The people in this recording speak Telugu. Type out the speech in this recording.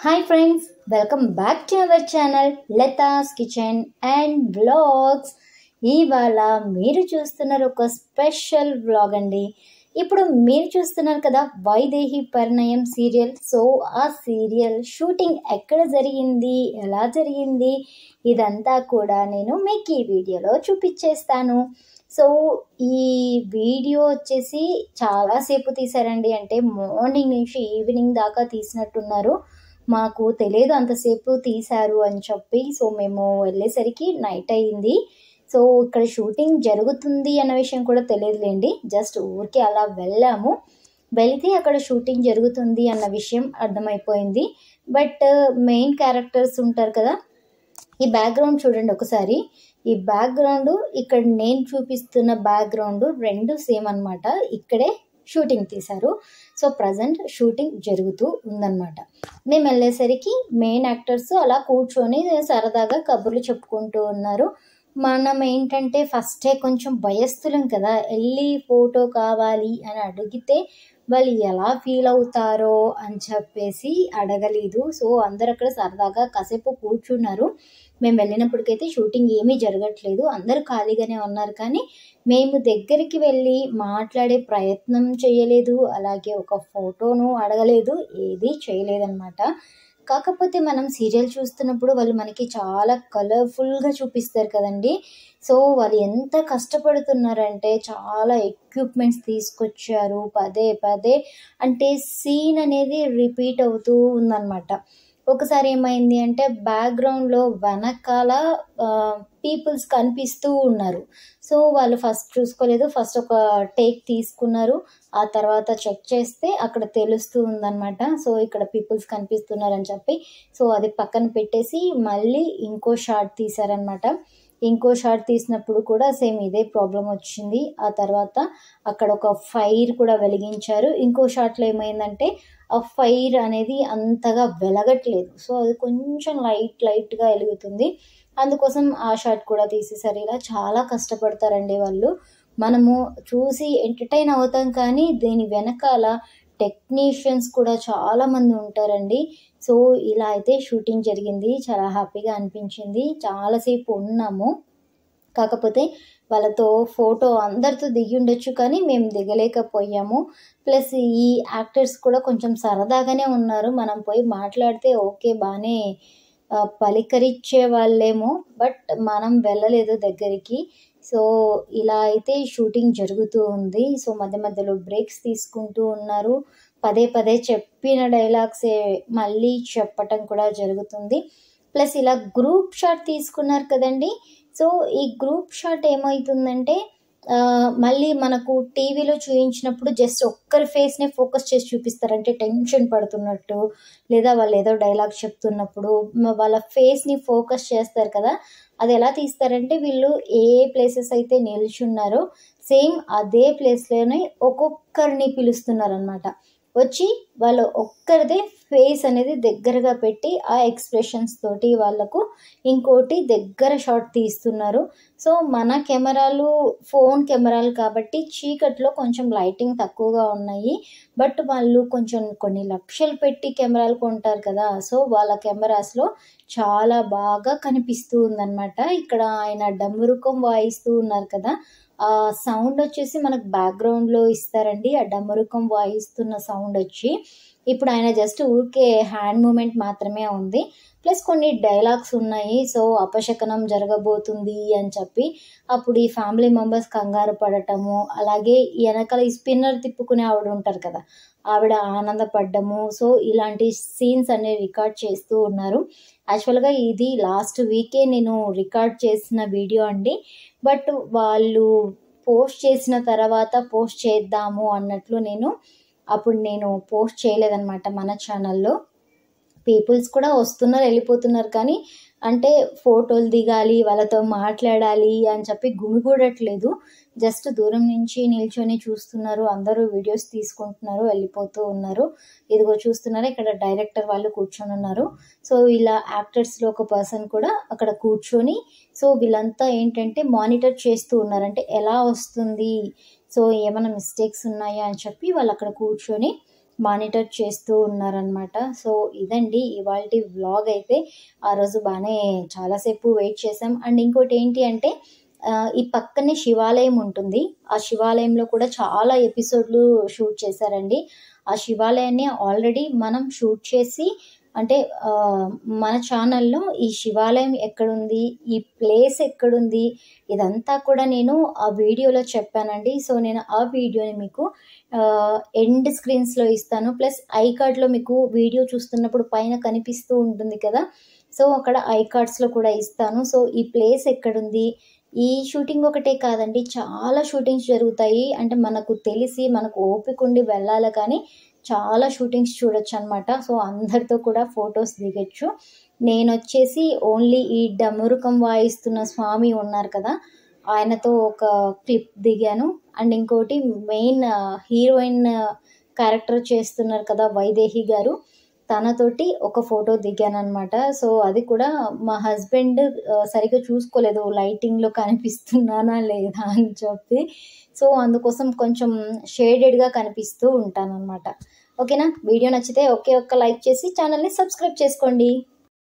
hi friends welcome back to our channel Latha's kitchen and blogs ఇవాళ మీరు చూస్తున్నారు ఒక స్పెషల్ వ్లాగ్ అండి ఇప్పుడు మీరు చూస్తున్నారు కదా వైదేహి పరిణయం సీరియల్ సో ఆ సీరియల్ షూటింగ్ ఎక్కడ జరిగింది ఎలా జరిగింది ఇదంతా కూడా నేను మీకు ఈ వీడియోలో చూపించేస్తాను సో ఈ వీడియో వచ్చేసి చాలాసేపు తీశారండి అంటే మార్నింగ్ నుంచి ఈవినింగ్ దాకా తీసినట్టున్నారు మాకు తెలియదు అంతసేపు తీశారు అని చెప్పి సో మేము వెళ్ళేసరికి నైట్ అయింది సో ఇక్కడ షూటింగ్ జరుగుతుంది అన్న విషయం కూడా తెలియదులేండి జస్ట్ ఊరికి అలా వెళ్ళాము వెళితే అక్కడ షూటింగ్ జరుగుతుంది అన్న విషయం అర్థమైపోయింది బట్ మెయిన్ క్యారెక్టర్స్ ఉంటారు కదా ఈ బ్యాక్గ్రౌండ్ చూడండి ఒకసారి ఈ బ్యాక్గ్రౌండ్ ఇక్కడ నేను చూపిస్తున్న బ్యాక్గ్రౌండ్ రెండు సేమ్ అన్నమాట ఇక్కడే షూటింగ్ తీశారు సో ప్రజెంట్ షూటింగ్ జరుగుతూ ఉందన్నమాట మేము వెళ్ళేసరికి మెయిన్ యాక్టర్స్ అలా కూర్చొని సరదాగా కబుర్లు చెప్పుకుంటూ ఉన్నారు మనం ఏంటంటే ఫస్టే కొంచెం భయస్థులం కదా వెళ్ళి ఫోటో కావాలి అని అడిగితే వాళ్ళు ఎలా ఫీల్ అవుతారో అని చెప్పేసి అడగలేదు సో అందరు అక్కడ సరదాగా కాసేపు కూర్చున్నారు మేము వెళ్ళినప్పటికైతే షూటింగ్ ఏమీ జరగట్లేదు అందరూ ఖాళీగానే ఉన్నారు కానీ మేము దగ్గరికి వెళ్ళి మాట్లాడే ప్రయత్నం చేయలేదు అలాగే ఒక ఫోటోను అడగలేదు ఏది చేయలేదన్నమాట కాకపోతే మనం సీరియల్ చూస్తున్నప్పుడు వాళ్ళు మనకి చాలా కలర్ఫుల్గా చూపిస్తారు కదండి సో వాళ్ళు ఎంత కష్టపడుతున్నారంటే చాలా ఎక్విప్మెంట్స్ తీసుకొచ్చారు పదే పదే అంటే సీన్ అనేది రిపీట్ అవుతూ ఉందన్నమాట ఒకసారి ఏమైంది అంటే బ్యాక్గ్రౌండ్లో వెనకాల పీపుల్స్ కనిపిస్తూ ఉన్నారు సో వాళ్ళు ఫస్ట్ చూసుకోలేదు ఫస్ట్ ఒక టేక్ తీసుకున్నారు ఆ తర్వాత చెక్ చేస్తే అక్కడ తెలుస్తూ ఉందన్నమాట సో ఇక్కడ పీపుల్స్ కనిపిస్తున్నారని చెప్పి సో అది పక్కన పెట్టేసి మళ్ళీ ఇంకో షార్ట్ తీశారనమాట ఇంకో షార్ట్ తీసినప్పుడు కూడా సేమ్ ఇదే ప్రాబ్లం వచ్చింది ఆ తర్వాత అక్కడ ఒక ఫైర్ కూడా వెలిగించారు ఇంకో షార్ట్లో ఏమైందంటే ఆ ఫైర్ అనేది అంతగా వెలగట్లేదు సో అది కొంచెం లైట్ లైట్గా వెలుగుతుంది అందుకోసం ఆ షార్ట్ కూడా తీసేసారు ఇలా చాలా కష్టపడతారండి వాళ్ళు మనము చూసి ఎంటర్టైన్ అవుతాం కానీ దీని వెనకాల టెక్నీషియన్స్ కూడా చాలామంది ఉంటారండి సో ఇలా అయితే షూటింగ్ జరిగింది చాలా హ్యాపీగా అనిపించింది చాలాసేపు ఉన్నాము కాకపోతే వాళ్ళతో ఫోటో అందరితో దిగి ఉండొచ్చు కానీ మేము దిగలేకపోయాము ప్లస్ ఈ యాక్టర్స్ కూడా కొంచెం సరదాగానే ఉన్నారు మనం పోయి మాట్లాడితే ఓకే బాగానే పలికరించే వాళ్ళేమో బట్ మనం వెళ్ళలేదు దగ్గరికి సో ఇలా అయితే షూటింగ్ జరుగుతూ ఉంది సో మధ్య మధ్యలో బ్రేక్స్ తీసుకుంటూ ఉన్నారు పదే పదే చెప్పిన డైలాగ్సే మళ్ళీ చెప్పటం కూడా జరుగుతుంది ప్లస్ ఇలా గ్రూప్ షాట్ తీసుకున్నారు కదండి సో ఈ గ్రూప్ షాట్ ఏమవుతుందంటే మళ్ళీ మనకు టీవీలో చూపించినప్పుడు జస్ట్ ఒక్కరి ఫేస్నే ఫోకస్ చేసి చూపిస్తారు అంటే టెన్షన్ పడుతున్నట్టు లేదా వాళ్ళు ఏదో డైలాగ్ చెప్తున్నప్పుడు వాళ్ళ ఫేస్ని ఫోకస్ చేస్తారు కదా అది ఎలా తీస్తారంటే వీళ్ళు ఏ ప్లేసెస్ అయితే నిల్చున్నారో సేమ్ అదే ప్లేస్లోనే ఒక్కొక్కరిని పిలుస్తున్నారు అనమాట వచ్చి వాళ్ళు ఒక్కరిదే ఫేస్ అనేది దగ్గరగా పెట్టి ఆ ఎక్స్ప్రెషన్స్ తోటి వాళ్ళకు ఇంకోటి దగ్గర షాట్ తీస్తున్నారు సో మన కెమెరాలు ఫోన్ కెమెరాలు కాబట్టి చీకట్లో కొంచెం లైటింగ్ తక్కువగా ఉన్నాయి బట్ వాళ్ళు కొంచెం కొన్ని లక్షలు పెట్టి కెమెరాలు కొంటారు కదా సో వాళ్ళ కెమెరాస్లో చాలా బాగా కనిపిస్తూ ఉందన్నమాట ఇక్కడ ఆయన డమ్మురుకం వాయిస్తూ ఉన్నారు కదా ఆ సౌండ్ వచ్చేసి మనకు బ్యాక్గ్రౌండ్లో ఇస్తారండి ఆ డమ్మరుకం వాయిస్తున్న సౌండ్ వచ్చి ఇప్పుడు ఆయన జస్ట్ ఊరికే హ్యాండ్ మూమెంట్ మాత్రమే ఉంది ప్లస్ కొన్ని డైలాగ్స్ ఉన్నాయి సో అపశకనం జరగబోతుంది అని చెప్పి అప్పుడు ఈ ఫ్యామిలీ మెంబర్స్ కంగారు పడటము అలాగే వెనకాల ఈ స్పిన్నర్ తిప్పుకునే ఆవిడ ఉంటారు కదా ఆవిడ ఆనందపడ్డము సో ఇలాంటి సీన్స్ అనేవి రికార్డ్ చేస్తూ ఉన్నారు యాక్చువల్గా ఇది లాస్ట్ వీకే నేను రికార్డ్ చేసిన వీడియో అండి బట్ వాళ్ళు పోస్ట్ చేసిన తర్వాత పోస్ట్ చేద్దాము అన్నట్లు నేను అప్పుడు నేను పోస్ట్ చేయలేదన్నమాట మన ఛానల్లో పీపుల్స్ కూడా వస్తున్నారు వెళ్ళిపోతున్నారు కానీ అంటే ఫోటోలు దిగాలి వాళ్ళతో మాట్లాడాలి అని చెప్పి గుమిగూడట్లేదు జస్ట్ దూరం నుంచి నిల్చొని చూస్తున్నారు అందరూ వీడియోస్ తీసుకుంటున్నారు వెళ్ళిపోతూ ఉన్నారు ఇదిగో చూస్తున్నారు ఇక్కడ డైరెక్టర్ వాళ్ళు కూర్చొని ఉన్నారు సో ఇలా యాక్టర్స్లో ఒక పర్సన్ కూడా అక్కడ కూర్చొని సో వీళ్ళంతా ఏంటంటే మానిటర్ చేస్తూ ఉన్నారు అంటే ఎలా వస్తుంది సో ఏమైనా మిస్టేక్స్ ఉన్నాయా అని చెప్పి వాళ్ళు అక్కడ కూర్చొని మానిటర్ చేస్తూ ఉన్నారనమాట సో ఇదండి ఇవాళ వ్లాగ్ అయితే ఆ రోజు బాగానే చాలాసేపు వెయిట్ చేసాం అండ్ ఇంకోటి ఏంటి అంటే ఆ, ఈ పక్కనే శివాలయం ఉంటుంది ఆ శివాలయంలో కూడా చాలా ఎపిసోడ్లు షూట్ చేశారండి ఆ శివాలయాన్ని ఆల్రెడీ మనం షూట్ చేసి అంటే ఆ, మన ఛానల్లో ఈ శివాలయం ఎక్కడుంది ఈ ప్లేస్ ఎక్కడుంది ఇదంతా కూడా నేను ఆ వీడియోలో చెప్పానండి సో నేను ఆ వీడియోని మీకు ఎండ్ స్క్రీన్స్లో ఇస్తాను ప్లస్ ఐ కార్డ్లో మీకు వీడియో చూస్తున్నప్పుడు పైన కనిపిస్తూ ఉంటుంది కదా సో అక్కడ ఐ కార్డ్స్లో కూడా ఇస్తాను సో ఈ ప్లేస్ ఎక్కడుంది ఈ షూటింగ్ ఒకటే కాదండి చాలా షూటింగ్స్ జరుగుతాయి అంటే మనకు తెలిసి మనకు ఓపిక ఉండి వెళ్ళాలి కానీ చాలా షూటింగ్స్ చూడొచ్చు అనమాట సో అందరితో కూడా ఫొటోస్ దిగచ్చు నేను వచ్చేసి ఓన్లీ ఈ డమరుకం వాయిస్తున్న స్వామి ఉన్నారు కదా ఆయనతో ఒక క్లిప్ దిగాను అండ్ ఇంకోటి మెయిన్ హీరోయిన్ క్యారెక్టర్ చేస్తున్నారు కదా వైదేహి గారు తనతోటి ఒక ఫోటో దిగాను అనమాట సో అది కూడా మా హస్బెండ్ ఆ, సరిగ్గా చూసుకోలేదు లైటింగ్లో కనిపిస్తున్నానా లేదా అని చెప్పి సో అందుకోసం కొంచెం షేడెడ్గా కనిపిస్తూ ఉంటాను అనమాట ఓకేనా వీడియో నచ్చితే ఒకే ఒక్క లైక్ చేసి ఛానల్ని సబ్స్క్రైబ్ చేసుకోండి